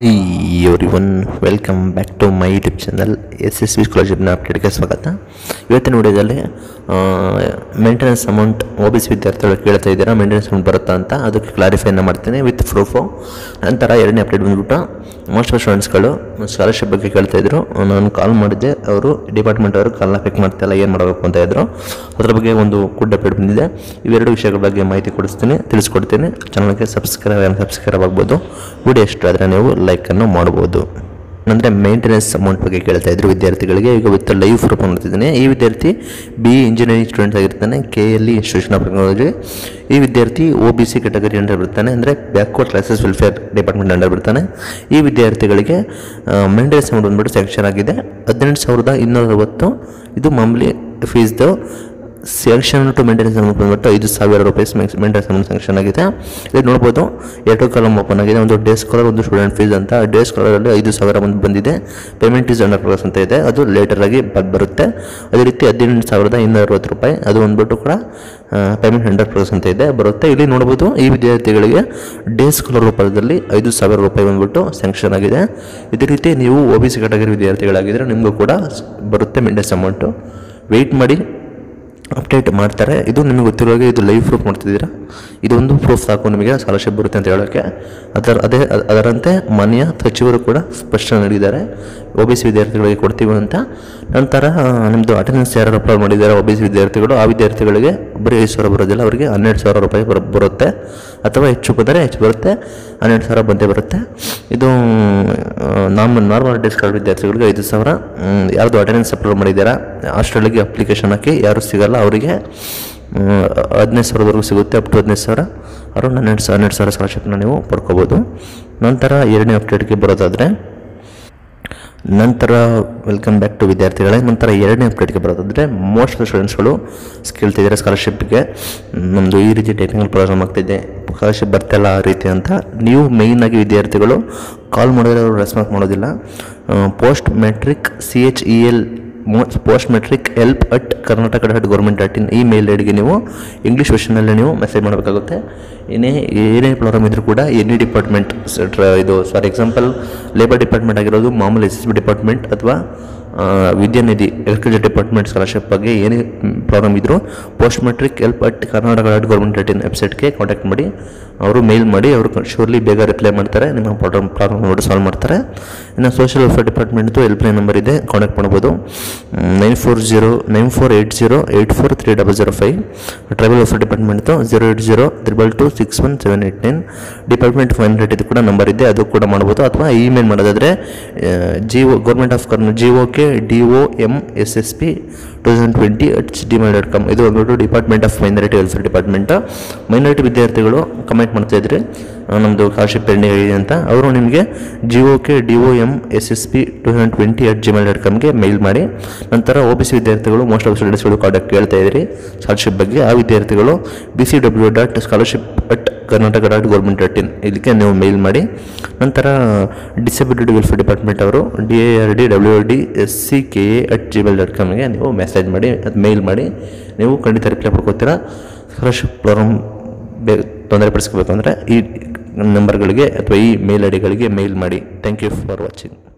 every everyone welcome back to my YouTube channel S S V ಸ್ಕಾಲರ್ಶಿಪ್ನ ಅಪ್ಡೇಟ್ಗೆ ಸ್ವಾಗತ ಇವತ್ತಿನ ವಿಡಿಯೋದಲ್ಲಿ maintenance amount O B C ವಿದ್ಯಾರ್ಥಿಗಳು ಕೇಳ್ತಾ ಇದ್ದೀರಾ ಮೇಂಟೆನೆನ್ಸ್ ಅಮೌಂಟ್ ಬರುತ್ತಾ ಅಂತ ಅದಕ್ಕೆ ಕ್ಲಾರಿಫೈನ ಮಾಡ್ತೀನಿ ವಿತ್ ಪ್ರೂಫು ನಂತರ ಎರಡನೇ ಅಪ್ಡೇಟ್ ಬಂದ್ಬಿಟ್ಟು ಮೋಸ್ಟ್ ಆಫ್ ಸ್ಟೂಡೆಂಟ್ಸ್ಗಳು ಸ್ಕಾಲರ್ಶಿಪ್ ಬಗ್ಗೆ ಕೇಳ್ತಾ ಇದ್ರು ನಾನು ಕಾಲ್ ಮಾಡಿದ್ದೆ ಅವರು ಡಿಪಾರ್ಟ್ಮೆಂಟ್ ಅವರು ಕಾಲ್ನ ಪಿಕ್ ಮಾಡ್ತಾಯಿಲ್ಲ ಏನು ಮಾಡಬೇಕು ಅಂತ ಇದ್ರು ಅದ್ರ ಬಗ್ಗೆ ಒಂದು ಗುಡ್ ಅಪ್ಡೇಟ್ ಬಂದಿದೆ ಇವೆರಡು ವಿಷಯಗಳ ಬಗ್ಗೆ ಮಾಹಿತಿ ಕೊಡಿಸ್ತೀನಿ ತಿಳಿಸ್ಕೊಡ್ತೀನಿ ಚಾನಲ್ಗೆ ಸಬ್ಸ್ಕ್ರೈಬ್ ಸಬ್ಸ್ಕ್ರೈಬ್ ಆಗ್ಬೋದು ವಿಡಿಯೋ ಇಷ್ಟ ಆದರೆ ನೀವು ಲೈಕನ್ನು ಮಾಡ್ಬೋದು ಅಂದರೆ ಮೇಂಟೆನೆನ್ಸ್ ಅಮೌಂಟ್ ಬಗ್ಗೆ ಕೇಳ್ತಾ ಇದ್ರು ವಿದ್ಯಾರ್ಥಿಗಳಿಗೆ ಈಗ ವಿತ್ ಲೈವ್ ಪ್ರೂಫ್ ಮಾಡ್ತಿದ್ದೀನಿ ಈ ವಿದ್ಯಾರ್ಥಿ ಬಿ ಇಂಜಿನಿಯರಿಂಗ್ ಸ್ಟೂಡೆಂಟ್ ಆಗಿರ್ತಾನೆ K L E institution of technology ಈ ವಿದ್ಯಾರ್ಥಿ O B C category under ಬರ್ತಾನೆ ಅಂದರೆ backward classes welfare department under ಬರ್ತಾನೆ ಈ ವಿದ್ಯಾರ್ಥಿಗಳಿಗೆ ಮೇಂಟೆನೆನ್ಸ್ ಅಮೌಂಟ್ ಬಂದ್ಬಿಟ್ಟು ಸ್ಯಾಂಕ್ಷನ್ ಆಗಿದೆ ಹದಿನೆಂಟು ಸಾವಿರದ ಇನ್ನೂರ ಅರವತ್ತು ಇದು ಮಾಮೂಲಿ ಫೀಸ್ದು ಸ್ಯಾಂಕ್ಷನ್ ಟು ಮೇಂಟೆನೆನ್ಸ್ ಅಮೌಂಟ್ ಬಂದ್ಬಿಟ್ಟು ಐದು ಸಾವಿರ ರೂಪಾಯಿ ಮೇಂಟೆನೆನ್ಸ್ ಅಮೌಂಟ್ ಸ್ಯಾಂಕ್ಷನ್ ಆಗಿದೆ ಇದು ನೋಡ್ಬೋದು ಎರಡು ಕಾಲಮ್ ಓಪನ್ ಆಗಿದೆ ಒಂದು ಡೇ ಸ್ಕಾಲರ್ ಒಂದು ಸ್ಟೂಡೆಂಟ್ ಫೀಸ್ ಅಂತ ಡೇ ಸ್ಕಾಲರಲ್ಲಿ ಐದು ಸಾವಿರ ಬಂದು ಬಂದಿದೆ ಪೇಮೆಂಟ್ ಈಸ್ ಅಂಡರ್ ಪ್ರೋಗ್ರೆಸ್ ಅಂತ ಇದೆ ಅದು ಲೇಟರ್ ಆಗಿ ಬ- ಬರುತ್ತೆ ಅದೇ ರೀತಿ ಹದಿನೆಂಟು ಸಾವಿರದ ಇನ್ನೂರ ಅರವತ್ತು ರೂಪಾಯಿ ಅದು ಬಂದ್ಬಿಟ್ಟು ಕೂಡ ಪೇಮೆಂಟ್ ಅಂಡರ್ ಪ್ರೋಗ್ರೆಸ್ ಅಂತ ಇದೆ ಬರುತ್ತೆ ಇಲ್ಲಿ ನೋಡ್ಬೋದು ಈ ವಿದ್ಯಾರ್ಥಿಗಳಿಗೆ ಡೇ ಸ್ಕಾಲರ್ ರೂಪದಲ್ಲಿ ಐದು ಸಾವಿರ ರೂಪಾಯಿ ಬಂದ್ಬಿಟ್ಟು ಸ್ಯಾಂಕ್ಷನ್ ಆಗಿದೆ ಇದೇ ರೀತಿ ನೀವು ಒ ಬಿ ಸಿ ಕ್ಯಾಟಗರಿ ವಿದ್ಯಾರ್ಥಿಗಳಾಗಿದ್ದರೆ ನಿಮಗೂ ಕೂಡ ಸ್- ಬರುತ್ತೆ ಮೇಂಟೆನೆನ್ಸ್ ಅಮೌಂಟು ವೆಯ್ಟ್ ಮಾಡಿ ಅಪ್ಡೇಟ್ ಮಾಡ್ತಾರೆ ಇದು ನಿಮಗೆ ಗೊತ್ತಿರೋ ಹಾಗೆ ಇದು ಲೈವ್ ಪ್ರೂಫ್ ಮಾಡ್ತಿದ್ದೀರಾ ಇದೊಂದು ಪ್ರೂಫ್ ಸಾಕು ನಿಮಗೆ ಸ್ಕಾಲರ್ಶಿಪ್ ಬರುತ್ತೆ ಅಂತ ಹೇಳೋಕ್ಕೆ ಅದರ ಅದೇ ಅ- ಅದರಂತೆ ಮಾನ್ಯ ಸಚಿವರು ಕೂಡ ಸ್ಪಷ್ಟನೆ ನೀಡಿದ್ದಾರೆ ಒ ಬಿ ಸಿ ವಿದ್ಯಾರ್ಥಿಗಳಿಗೆ ಕೊಡ್ತೀವಿ ಅಂತ ನಂತರ ಆ, ನಿಮ್ಮದು ಅಟೆಂಡೆನ್ಸ್ ಯಾರು ಅಪ್ಲೋಡ್ ಮಾಡಿದ್ದಾರೆ ಒ ಬಿ ಸಿ ವಿದ್ಯಾರ್ಥಿಗಳು ಆ ವಿದ್ಯಾರ್ಥಿಗಳಿಗೆ ಬರೀ ಐದು ಸಾವಿರ ಬರೋದಿಲ್ಲ ಅವರಿಗೆ ಹನ್ನೆರಡು ಸಾವಿರ ರೂಪಾಯಿ ಬರ ಬರುತ್ತೆ ಅಥವಾ ಹೆಚ್ಚು ಬಂದರೆ ಹೆಚ್ಚು ಬರುತ್ತೆ ಹನ್ನೆರಡು ಸಾವಿರ ಬಂದೇ ಬರುತ್ತೆ ಇದು ನಾರ್ಮಲ್ ನಾರ್ಮಲ್ ಡಿಸ್ಕಾರ್ಡ್ ವಿದ್ಯಾರ್ಥಿಗಳಿಗೆ ಐದು ಸಾವಿರ ಮ್, ಯಾರ್ದು ಅಟೆಂಡೆನ್ಸ್ ಅಪ್ಲೋಡ್ ಮಾಡಿದ್ದೀರಾ ಹಾಸ್ಟೆಲ್ಗೆ ಅಪ್ಲಿಕೇಶನ್ ಹಾಕಿ ಯಾರು ಸಿಗಲ್ಲ ಅವರಿಗೆ ಹದಿನೈದು ಸಾವಿರದವರೆಗೂ ಸಿಗುತ್ತೆ ಅಪ್ ಟು ಹದಿನೈದು ಸಾವಿರ ಅರೌಂಡ್ ಹನ್ನೆರಡು ಸಾವಿರ ಹನ್ನೆರಡು ಸಾವಿರ ಸ್ಕಾಲರ್ಶಿಪ್ನ ನೀವು ಪಡ್ಕೋಬೋದು ನಂತರ ಎರಡನೇ ಅಪ್ಡೇಟ್ಗೆ ಬರೋದಾದರೆ ನಂತರ ವೆಲ್ಕಮ್ ಬ್ಯಾಕ್ ಟು ವಿದ್ಯಾರ್ಥಿಗಳೇ ನಂತರ ಎರಡನೇ ಅಪ್ಡೇಟ್ಗೆ ಬರೋದಾದರೆ ಮೋಸ್ಟ್ ಸ್ಟೂಡೆಂಟ್ಸ್ಗಳು ಕೇಳ್ತಿದ್ದಾರೆ ಸ್ಕಾಲರ್ಶಿಪ್ಗೆ ನಮ್ಮದು ಈ ರೀತಿ ಟೆಕ್ನಿಕಲ್ ಪ್ರಾಬ್ಲಮ್ ಆಗ್ತಿದೆ ಸ್ಕಾಲರ್ಶಿಪ್ ಬರ್ತಿಲ್ಲ ಆ ರೀತಿ ಅಂತ ನೀವು ಮೇಯ್ನಾಗಿ ವಿದ್ಯಾರ್ಥಿಗಳು ಕಾಲ್ ಮಾಡಿದ್ರೆ ಅವರು ರೆಸ್ಪಾನ್ಸ್ ಮಾಡೋದಿಲ್ಲ post matric C H E L post matric help at Karnataka dot government dot in email ಐಡಿಗೆ ನೀವು ಇಂಗ್ಲೀಷ್ ವರ್ಷನಲ್ಲಿ ನೀವು ಮೆಸೇಜ್ ಮಾಡಬೇಕಾಗುತ್ತೆ ಏನೇ ಏನೇ ಪ್ರಾಬ್ಲಮ್ ಇದ್ರೂ ಕೂಡ ಎನಿ ಡಿಪಾರ್ಟ್ಮೆಂಟ್ ಇದು ಫಾರ್ ಎಕ್ಸಾಂಪಲ್ ಲೇಬರ್ ಡಿಪಾರ್ಟ್ಮೆಂಟ್ ಆಗಿರೋದು ಮಾಮೂಲಿ ಎಸ್ ಎಸ್ ಬಿ ಡಿಪಾರ್ಟ್ಮೆಂಟ್ ಅಥವಾ ಆ, ವಿದ್ಯಾನಿಧಿ ಎಲೆಕ್ಟ್ರಿಸಿಟಿ ಡಿಪಾರ್ಟ್ಮೆಂಟ್ ಸ್ಕಾಲರ್ಶಿಪ್ ಬಗ್ಗೆ ಏನೇ ಪ್ರಾಬ್ಲಮ್ ಇದ್ದರೂ post matric help at Karnataka dot government dot in ವೆಬ್ಸೈಟ್ಗೆ ಕಾಂಟ್ಯಾಕ್ಟ್ ಮಾಡಿ ಅವರು ಮೇಲ್ ಮಾಡಿ ಅವರು ಶೂರ್ಲಿ ಬೇಗ ರಿಪ್ಲೈ ಮಾಡ್ತಾರೆ ನಿಮ್ಮ ಪ್ರಾಬ್ಲಮ್ ಪ್ರಾಬ್ಲಮ್ ನೋಡಿ ಸಾಲ್ವ್ ಮಾಡ್ತಾರೆ ಇನ್ನು ಸೋಷಿಯಲ್ ವೆಲ್ಫೇರ್ ಡಿಪಾರ್ಟ್ಮೆಂಟ್ದು ಹೆಲ್ಪ್ಲೈನ್ ನಂಬರ್ ಇದೆ ಕಾಂಟ್ಯಾಕ್ಟ್ ಮಾಡ್ಬೋದು nine four zero nine four eight zero eight four three double zero five tribal welfare ಡಿಪಾರ್ಟ್ಮೆಂಟ್ದು zero eight zero triple two six one seven eight nine department five hundred ಇದು ಕೂಡ number ಇದೆ ಅದು ಕೂಡ ಮಾಡ್ಬೋದು ಅಥವಾ ಇಮೇಲ್ ಮಾಡೋದಾದರೆ ಜಿ ಒ ಗೌರ್ಮೆಂಟ್ ಆಫ್ ಕರ್ನ G O K D O M S S P two thousand twenty at Gmail dot com ಇದು ಬಂದ್ಬಿಟ್ಟು department of minority welfare department minority ವಿದ್ಯಾರ್ಥಿಗಳು ಕಮೆಂಟ್ ಮಾಡ್ತಾ ಇದ್ರಿ ಆ, ನಮ್ಮದು ಸ್ಕಾಲರ್ಶಿಪ್ ಪೆಂಡಿಂಗ್ ಆಗಿದೆ ಅಂತ ಅವರು ನಿಮಗೆ G O K D O M S S P two thousand twenty at Gmail dot ಕಾಮ್ಗೆ ಮೇಲ್ ಮಾಡಿ ನಂತರ ಒ ಬಿ ಸಿ ವಿದ್ಯಾರ್ಥಿಗಳು ಮೋಸ್ಟ್ ಆಫ್ ಸ್ಟೂಡೆಂಟ್ಸ್ಗಳು ಕಾಂಟ್ಯಾಕ್ಟ್ ಕೇಳ್ತಾ ಇದ್ರಿ ಸ್ಕಾಲರ್ಶಿಪ್ ಬಗ್ಗೆ ಆ ವಿದ್ಯಾರ್ಥಿಗಳು B C W dot scholarship at Karnataka dot government dot in ಇದಕ್ಕೆ ನೀವು ಮೇಲ್ ಮಾಡಿ ನಂತರ ಡಿಸಬಿಲಿಟಿ ವೆಲ್ಫೇರ್ ಡಿಪಾರ್ಟ್ಮೆಂಟ್ ಅವರು D A R D W D S C K A at Gmail dot ಕಾಮ್ಗೆ ನೀವು ಮೆಸೇಜ್ ಮಾಡಿ ಅದು ಮೇಲ್ ಮಾಡಿ ನೀವು ಖಂಡಿತ ರಿಪ್ಲೈ ಪಡ್ಕೋತೀರಾ ಸ್ಕಾಲರ್ಶಿಪ್ ಪ್ರಾಬ್ಲಮ್ ಬೇ ತೊಂದರೆ ಪಡಿಸ್ಕೋಬೇಕು ಅಂದರೆ ಈ ನಂಬರ್ಗಳಿಗೆ ಅಥವಾ ಈ ಮೇಲ್ ಐ ಡಿಗಳಿಗೆ ಮೇಲ್ ಮಾಡಿ ಥ್ಯಾಂಕ್ ಯು ಫಾರ್ ವಾಚಿಂಗ್